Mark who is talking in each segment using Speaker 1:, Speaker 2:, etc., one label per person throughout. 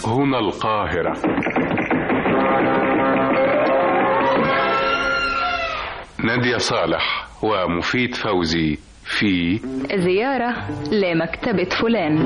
Speaker 1: هنا القاهرة نادية صالح ومفيد فوزي في
Speaker 2: زيارة لمكتبة فلان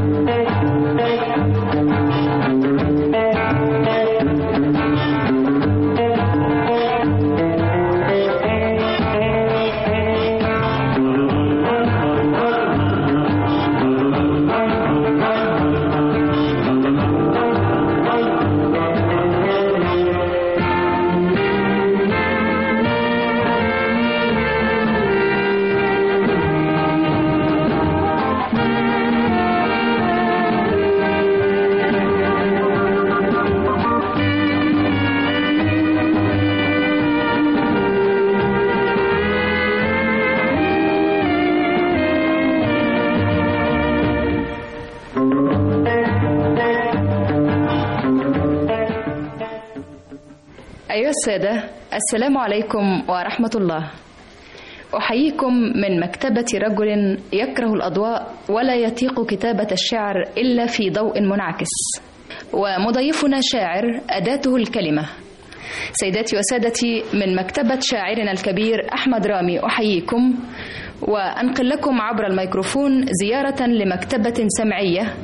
Speaker 2: أيها السادة السلام عليكم ورحمة الله أحييكم من مكتبة رجل يكره الأضواء ولا يطيق كتابة الشعر إلا في ضوء منعكس ومضيفنا شاعر أداته الكلمة سيداتي وسادتي من مكتبة شاعرنا الكبير أحمد رامي أحييكم وأنقل لكم عبر الميكروفون زيارة لمكتبة سمعية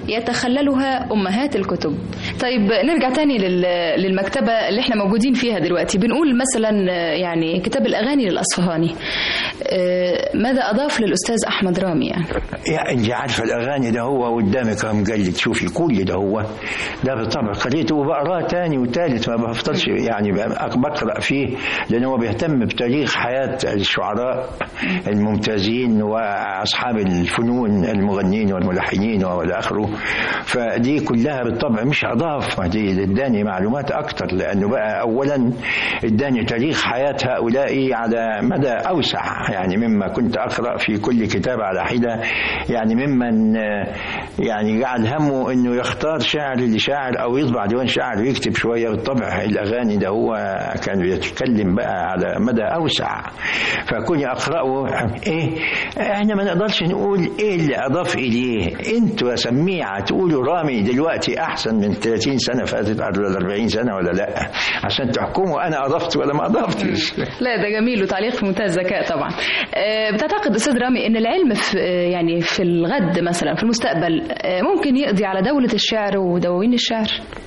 Speaker 2: يتخللها أمهات الكتب طيب نرجع تاني لل- للمكتبة اللي احنا موجودين فيها دلوقتي بنقول مثلا آه، يعني كتاب الأغاني للأصفهاني آه، ماذا أضاف للأستاذ أحمد رامي يعني
Speaker 3: يعني انت عارفه الاغاني ده هو قدامك اهو مجلد شوفي كل ده هو ده بالطبع قريته وبقراه تاني وتالت ما بفضلش يعني بق- بقرا فيه لان هو بيهتم بتاريخ حياه الشعراء الممتازين واصحاب الفنون المغنيين والملحنين والى اخره فدي كلها بالطبع مش اضاف ما دي اداني معلومات اكتر لانه بقى اولا اداني تاريخ حياه هؤلاء على مدى اوسع يعني مما كنت اقرا في كل كتاب على حده يعني ممن آه، يعني جعل همه انه يختار شاعر لشاعر او يطبع ديوان شاعر ويكتب شويه بالطبع الاغاني ده هو كان بيتكلم بقى على مدى اوسع فكوني اقراه ايه احنا ما نقدرش نقول ايه اللي اضاف اليه انتوا يا سميعه تقولوا رامي دلوقتي احسن من 30 سنه فاتت ولا 40 سنه ولا لا عشان تحكموا انا اضفت ولا ما اضفتش
Speaker 2: لا ده جميل وتعليق في منتهى الذكاء طبعا آه، بتعتقد استاذ رامي ان العلم في آه، يعني في الغد مثلا في المستقبل آه، ممكن يقضي على دولة الشعر ودواوين الشعر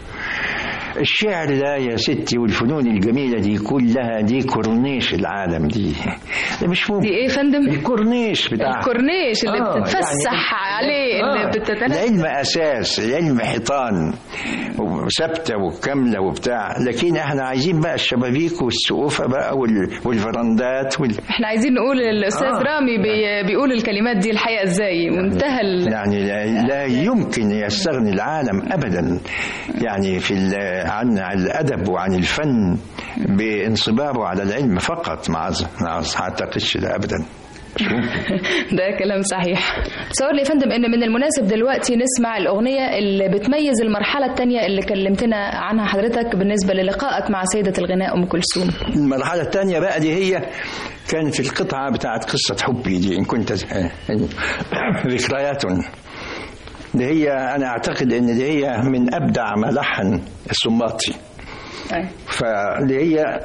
Speaker 3: الشعر ده يا ستي والفنون الجميلة دي كلها دي كورنيش العالم دي ده مش ممكن
Speaker 2: دي ايه يا فندم
Speaker 3: الكورنيش بتاع
Speaker 2: الكورنيش اللي
Speaker 3: آه،
Speaker 2: بتتفسح
Speaker 3: يعني-
Speaker 2: عليه
Speaker 3: آه،
Speaker 2: اللي بتتنفس
Speaker 3: العلم اساس العلم حيطان وثابته وكامله وبتاع لكن احنا عايزين بقى الشبابيك والسقوفه بقى وال- والفرندات وال...
Speaker 2: احنا عايزين نقول الاستاذ
Speaker 3: آه.
Speaker 2: رامي بي بيقول الكلمات دي الحقيقه ازاي منتهى ال...
Speaker 3: يعني لا, لا يمكن يستغني العالم ابدا يعني في ال- عن الادب وعن الفن بانصبابه على العلم فقط ما أظ- ما اعتقدش ده ابدا
Speaker 2: ده كلام صحيح تصور لي يا فندم ان من المناسب دلوقتي نسمع الاغنيه اللي بتميز المرحله الثانيه اللي كلمتنا عنها حضرتك بالنسبه للقائك مع سيده الغناء ام كلثوم
Speaker 3: المرحلة الثانية بقى دي هي كانت القطعة بتاعت قصة حبي دي إن كنت ذكريات دي هي أنا أعتقد إن دي هي من أبدع ما لحن الصماطي فدي هي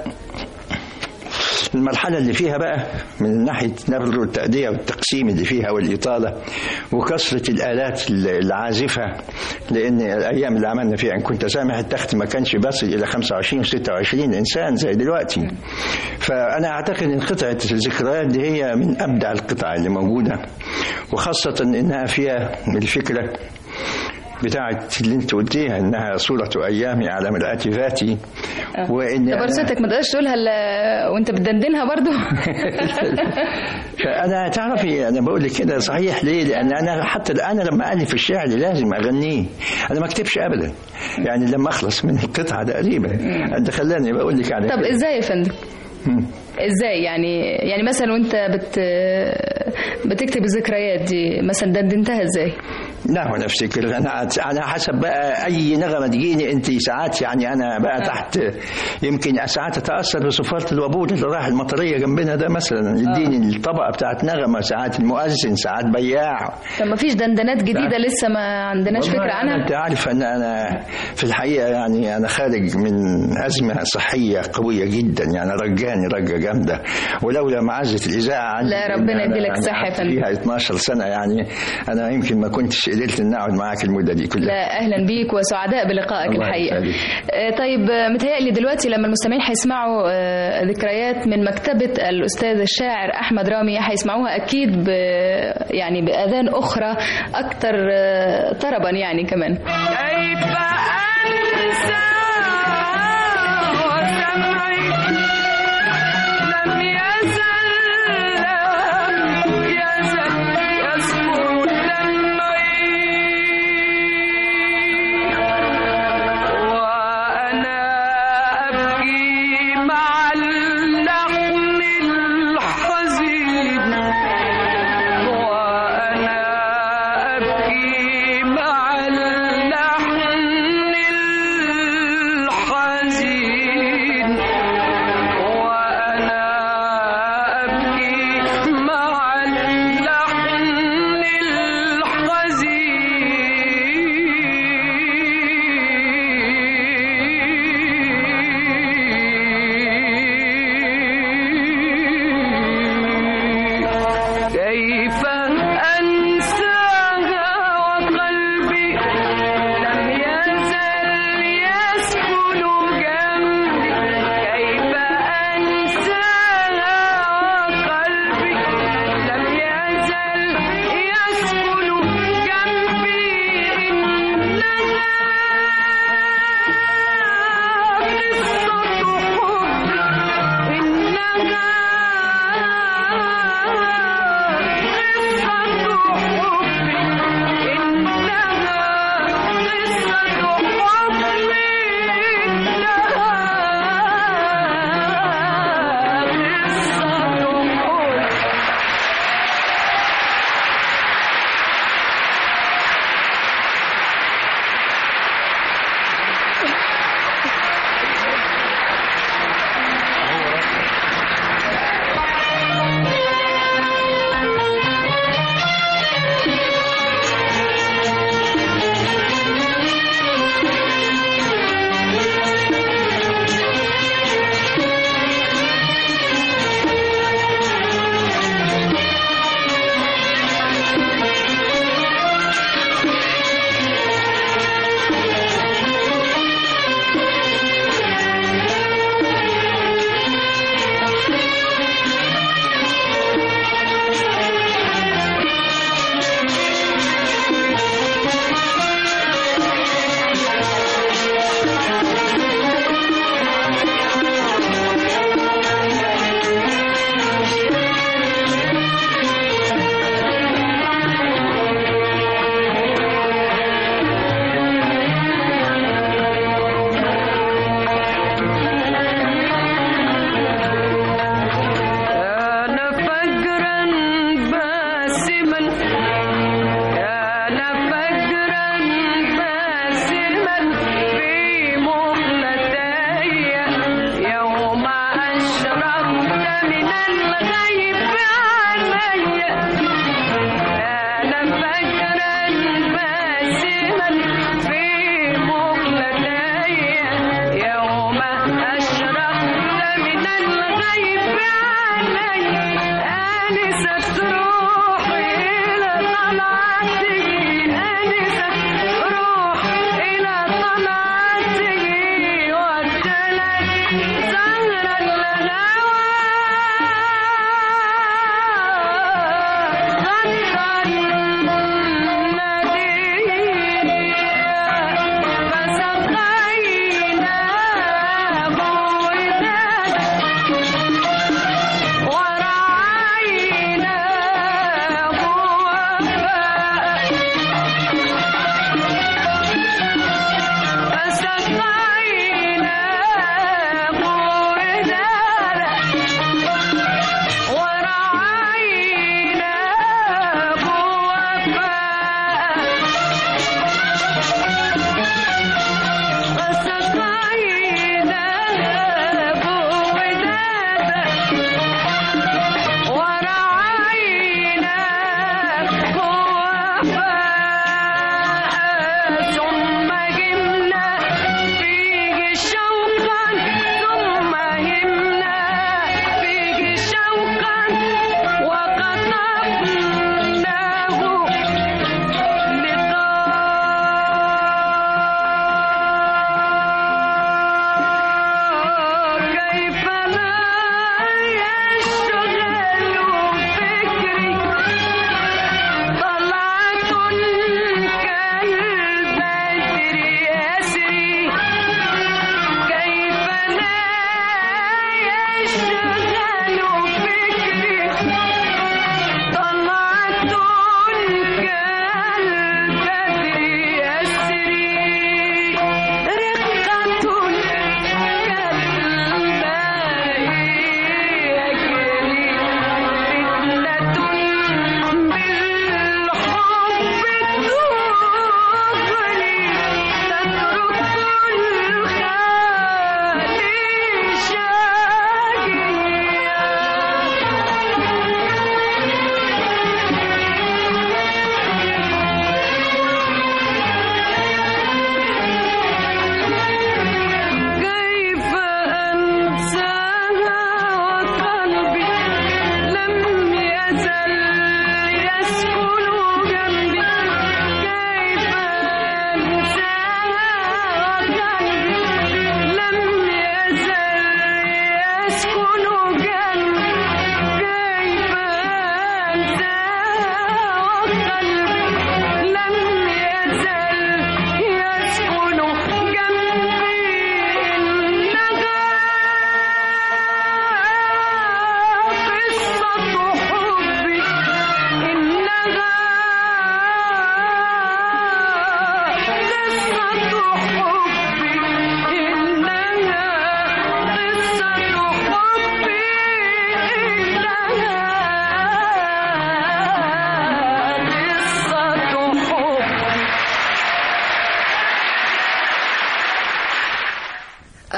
Speaker 3: المرحلة اللي فيها بقى من ناحية نبر التأدية والتقسيم اللي فيها والإطالة وكثرة الآلات العازفة لأن الأيام اللي عملنا فيها إن كنت سامح التخت ما كانش بيصل إلى 25 و26 إنسان زي دلوقتي فأنا أعتقد إن قطعة الذكريات دي هي من أبدع القطع اللي موجودة وخاصة إنها فيها الفكرة بتاعت اللي انت قلتيها انها صورة ايامي على مرآة ذاتي وان
Speaker 2: طب
Speaker 3: أنا-
Speaker 2: رصتك ما تقدرش تقولها الا وانت بتدندنها برضو
Speaker 3: فانا تعرفي انا بقول لك كده صحيح ليه؟ لان انا حتى الان لما الف الشعر لازم اغنيه انا ما اكتبش ابدا يعني لما اخلص من القطعه تقريبا انت خلاني بقول لك على
Speaker 2: طب
Speaker 3: كده.
Speaker 2: ازاي يا فندم
Speaker 3: مم.
Speaker 2: ازاي يعني يعني مثلا وانت بت بتكتب الذكريات دي مثلا دندنتها ازاي
Speaker 3: لا وانا افتكر انا انا حسب بقى اي نغمه تجيني انت ساعات يعني انا بقى تحت يمكن ساعات اتاثر بصفاره الوابور اللي راح المطريه جنبنا ده مثلا يديني الطبقه بتاعت نغمه ساعات المؤذن ساعات بياع
Speaker 2: طب ما فيش دندنات جديده لسه ما عندناش
Speaker 3: والله
Speaker 2: فكره
Speaker 3: أنا-
Speaker 2: عنها
Speaker 3: انت عارف ان انا في الحقيقه يعني انا خارج من ازمه صحيه قويه جدا يعني رجاني رجه جامده ولولا معزه الاذاعه عندي
Speaker 2: لا، ربنا
Speaker 3: إن أنا
Speaker 2: يديلك
Speaker 3: يعني
Speaker 2: صحة يا
Speaker 3: قعدت
Speaker 2: فندم.
Speaker 3: فيها 12 سنه يعني انا يمكن ما كنتش قدرت ان اقعد معاك المده دي كلها
Speaker 2: لا اهلا بيك وسعداء بلقائك
Speaker 3: الله
Speaker 2: الحقيقه
Speaker 3: يسعدك.
Speaker 2: آه، طيب آه، متهيألي دلوقتي لما المستمعين هيسمعوا آه، ذكريات من مكتبه الاستاذ الشاعر احمد رامي هيسمعوها اكيد ب يعني باذان اخرى اكثر آه، طربا يعني كمان
Speaker 4: كيف أنسى وسمعي لم يزل لم يزل يصفو دمعي وأنا أبكي مع اللحن الحزين وأنا أبكي مع اللحن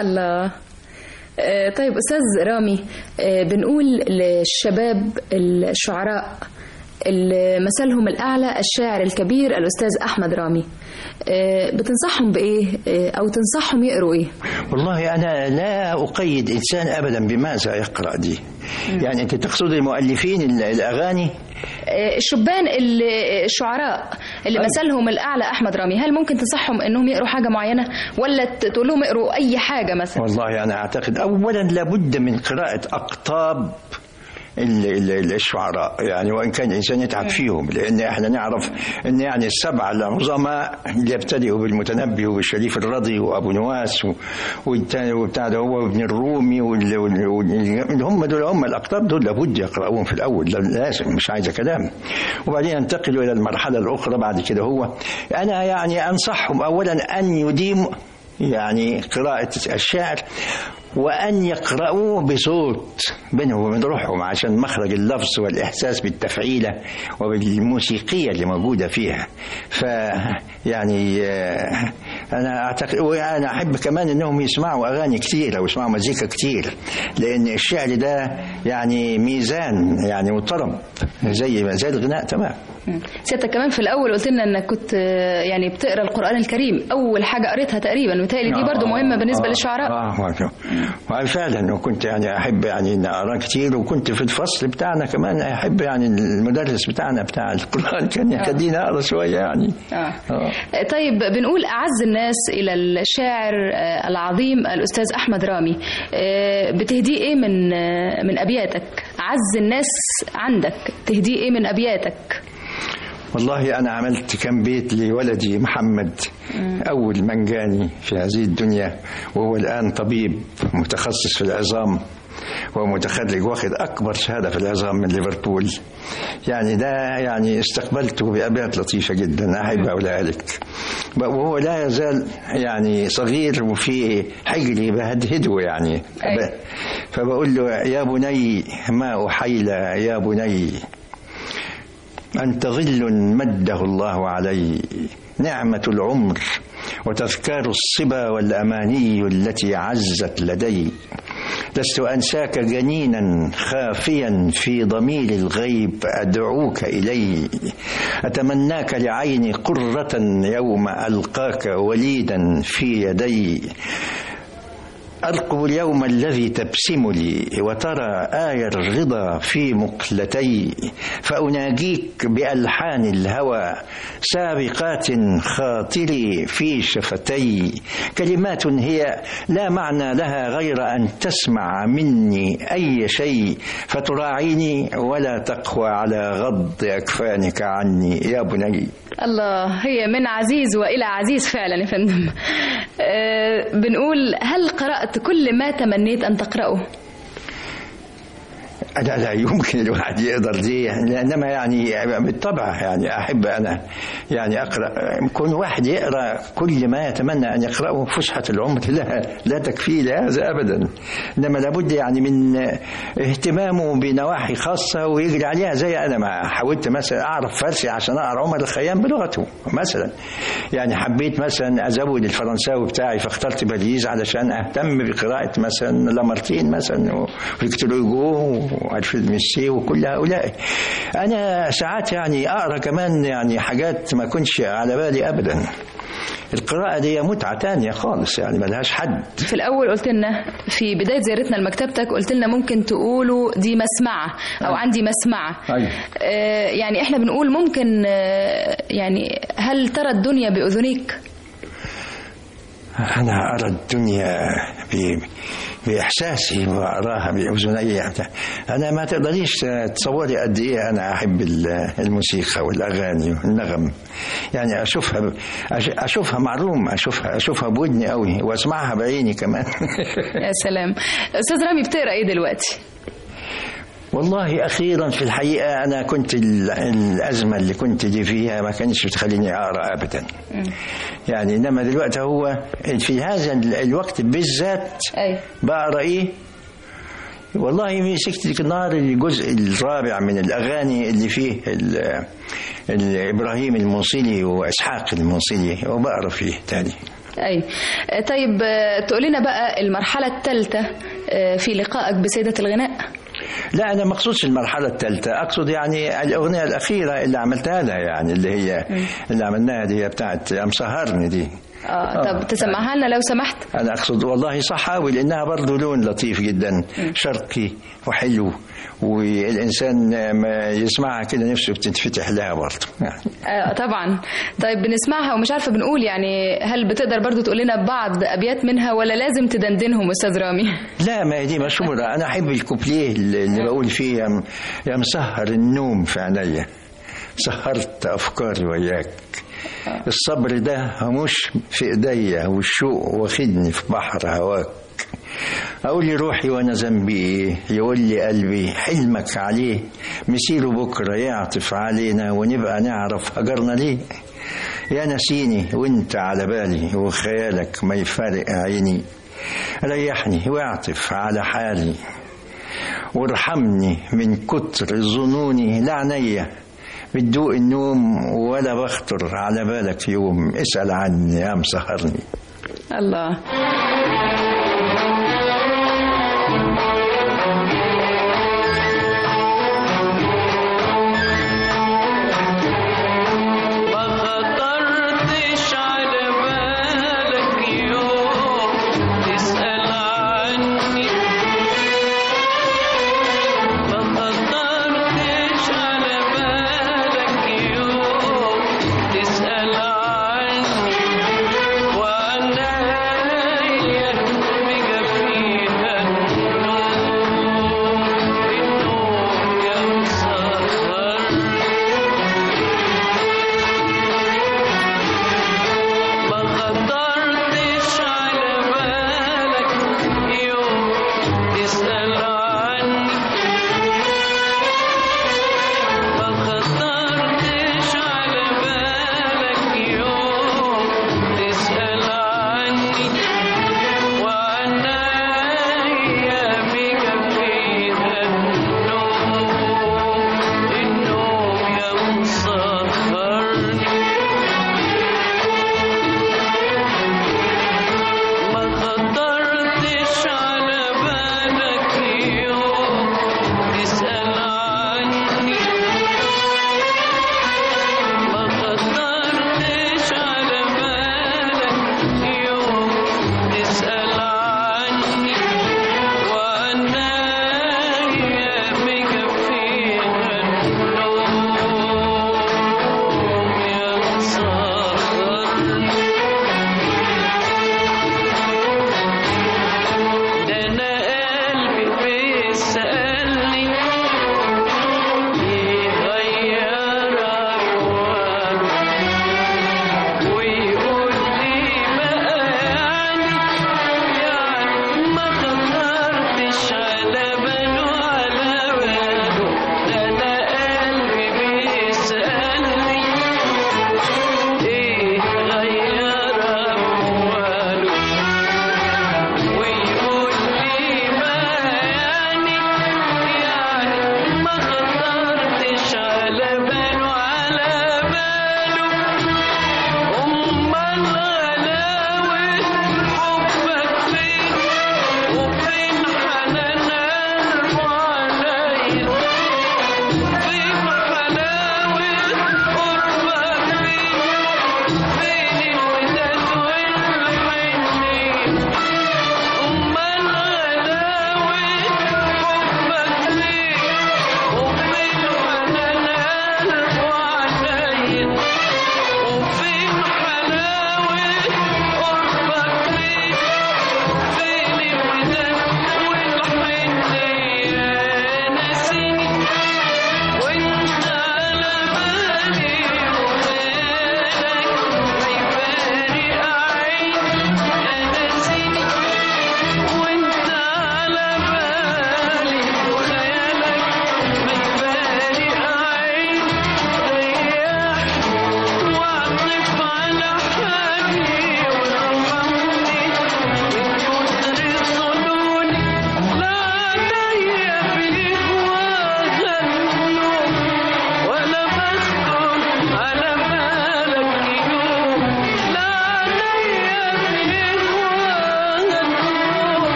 Speaker 2: الله آه، طيب أستاذ رامي آه، بنقول للشباب الشعراء اللي مثلهم الأعلى الشاعر الكبير الأستاذ أحمد رامي آه، بتنصحهم بإيه آه، أو تنصحهم يقروا إيه
Speaker 3: والله أنا لا أقيد إنسان أبدا بماذا يقرأ دي يعني أنت تقصد المؤلفين ال- الأغاني
Speaker 2: آه، الشبان اللي الشعراء اللي مثلهم الأعلى أحمد رامي هل ممكن تنصحهم إنهم يقروا حاجة معينة ولا ت- تقول لهم اقروا أي حاجة مثلا
Speaker 3: والله أنا أعتقد أولا لابد من قراءة أقطاب ال- ال- الشعراء يعني وان كان الانسان يتعب فيهم لان احنا نعرف ان يعني السبعه العظماء اللي يبتدئوا بالمتنبي وبالشريف الرضي وابو نواس و- والتاني وبتاع ده هو وابن الرومي وال- وال- وال- اللي هم دول هم الاقطاب دول لابد يقراوهم في الاول لا- لازم مش عايزه كلام وبعدين ينتقلوا الى المرحله الاخرى بعد كده هو انا يعني انصحهم اولا ان يديموا يعني قراءة الشعر وأن يقرأوه بصوت بينهم وبين روحهم عشان مخرج اللفظ والإحساس بالتفعيلة وبالموسيقية اللي موجودة فيها ف يعني آه، أنا أعتقد وأنا أحب كمان أنهم يسمعوا أغاني كتير أو يسمعوا مزيكا كتير لأن الشعر ده يعني ميزان يعني وطرب زي زي الغناء تمام
Speaker 2: مم. سيادتك كمان في الأول قلت لنا إنك كنت آه، يعني بتقرا القرآن الكريم أول حاجة قريتها تقريبا متهيألي دي برضو مهمة بالنسبة
Speaker 3: آه،
Speaker 2: للشعراء
Speaker 3: اه آه، فعلا وكنت يعني احب يعني ان اقرا كتير وكنت في الفصل بتاعنا كمان احب يعني المدرس بتاعنا بتاع القران كان يخليني اقرا شويه يعني
Speaker 2: آه.
Speaker 3: آه.
Speaker 2: طيب بنقول أعز الناس إلى الشاعر آه، العظيم الأستاذ أحمد رامي آه، بتهديه إيه من آه، من أبياتك أعز الناس عندك تهديه إيه من أبياتك
Speaker 3: والله أنا عملت كم بيت لولدي محمد أول من جاني في هذه الدنيا وهو الآن طبيب متخصص في العظام ومتخرج واخد أكبر شهادة في العظام من ليفربول يعني ده يعني استقبلته بأبيات لطيفة جدا أحب أقولها لك وهو لا يزال يعني صغير وفي حجري بهدهده يعني
Speaker 2: أي.
Speaker 3: فبقول له يا بني ما أحيل يا بني أنت ظل مده الله علي نعمة العمر وتذكار الصبا والأماني التي عزت لدي لست أنساك جنينا خافيا في ضمير الغيب أدعوك إلي أتمناك لعيني قرة يوم ألقاك وليدا في يدي أرقب اليوم الذي تبسم لي وترى آية الرضا في مقلتي فأناجيك بألحان الهوى سابقات خاطري في شفتي كلمات هي لا معنى لها غير أن تسمع مني أي شيء فتراعيني ولا تقوى على غض أكفانك عني يا بني
Speaker 2: الله هي من عزيز وإلى عزيز فعلا يا فندم آه، بنقول هل قرأت كل ما تمنيت أن تقرأه
Speaker 3: لا لا يمكن الواحد يقدر دي انما يعني بالطبع يعني احب انا يعني اقرا كون واحد يقرا كل ما يتمنى ان يقراه فسحه العمر لا لا تكفيه لهذا ابدا انما لابد يعني من اهتمامه بنواحي خاصه ويجري عليها زي انا ما حاولت مثلا اعرف فارسي عشان اقرا عمر الخيام بلغته مثلا يعني حبيت مثلا ازود الفرنساوي بتاعي فاخترت باريس علشان اهتم بقراءه مثلا لامارتين مثلا وفيكتور هوجو والفريد ميسي وكل هؤلاء انا ساعات يعني اقرا كمان يعني حاجات ما كنتش على بالي ابدا القراءة دي متعة تانية خالص يعني ملهاش حد
Speaker 2: في الأول قلت لنا في بداية زيارتنا لمكتبتك قلت لنا ممكن تقولوا دي مسمعة أو عندي مسمعة
Speaker 3: أيوة.
Speaker 2: آه، يعني إحنا بنقول ممكن آه، يعني هل ترى الدنيا بأذنيك
Speaker 3: أنا أرى الدنيا ب- بإحساسي وأراها بأذني أنا ما تقدريش تصوري قد إيه أنا أحب ال- الموسيقى والأغاني والنغم يعني أشوفها ب- أش- أشوفها معلوم أشوفها أشوفها بودني قوي وأسمعها بعيني كمان
Speaker 2: يا سلام أستاذ رامي بتقرأ إيه دلوقتي
Speaker 3: والله أخيرا في الحقيقة أنا كنت ال- الأزمة اللي كنت دي فيها ما كانتش بتخليني أقرأ أبدا يعني إنما دلوقتي هو في هذا ال- الوقت بالذات
Speaker 2: أي
Speaker 3: بقرا ايه والله مسكت النهار الجزء الرابع من الاغاني اللي فيه ال- ال- ابراهيم الموصلي واسحاق الموصلي وبقرا فيه تاني
Speaker 2: أي آه، طيب آه، تقول لنا بقى المرحلة الثالثة آه، في لقائك بسيدة الغناء
Speaker 3: لا انا ما اقصدش المرحله الثالثه اقصد يعني الاغنيه الاخيره اللي عملتها لها يعني اللي هي اللي عملناها دي هي بتاعت يا مسهرني دي
Speaker 2: آه طب تسمعها لنا لو سمحت
Speaker 3: انا اقصد والله صحاوي لانها برضه لون لطيف جدا شرقي وحلو والانسان ما يسمعها كده نفسه بتنفتح لها برضه يعني
Speaker 2: آه طبعا طيب بنسمعها ومش عارفة بنقول يعني هل بتقدر برضو تقول لنا بعض أبيات منها ولا لازم تدندنهم أستاذ رامي
Speaker 3: لا ما هي دي مشهورة أنا أحب الكوبليه اللي بقول فيه يا م- يا مسهر النوم في عينيا سهرت أفكاري وياك الصبر ده مش في إيديا والشوق واخدني في بحر هواك أقول لي روحي وأنا ذنبي إيه يقول لي قلبي حلمك عليه مسيره بكرة يعطف علينا ونبقى نعرف هجرنا ليه يا نسيني وانت على بالي وخيالك ما يفارق عيني ريحني واعطف على حالي وارحمني من كتر ظنوني لا عينيا بتدوق النوم ولا بخطر على بالك يوم اسأل عني يا مسهرني
Speaker 2: الله
Speaker 4: ما خطرتش على بالك يوم تسأل عني ما خطرتش على بالك يوم تسأل عني وعنايا مجفية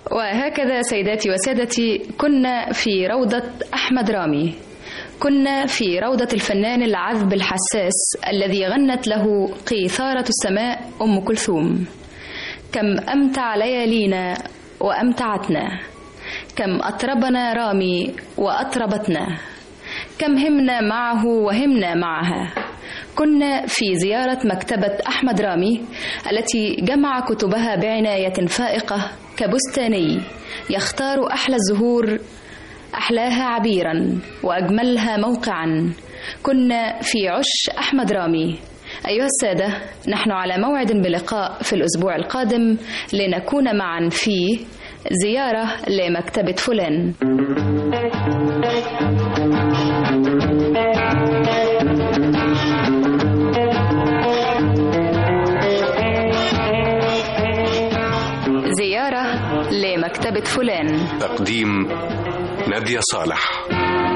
Speaker 2: وهكذا سيداتي وسادتي كنا في روضة أحمد رامي كنا في روضة الفنان العذب الحساس الذي غنت له قيثارة السماء أم كلثوم كم أمتع ليالينا وأمتعتنا كم أطربنا رامي وأطربتنا كم همنا معه وهمنا معها كنا في زيارة مكتبة أحمد رامي التي جمع كتبها بعناية فائقة كبستاني يختار أحلى الزهور أحلاها عبيرا وأجملها موقعا كنا في عش أحمد رامي أيها السادة نحن على موعد بلقاء في الأسبوع القادم لنكون معا في زيارة لمكتبة فلان زيارة لمكتبة فلان
Speaker 1: تقديم نادية صالح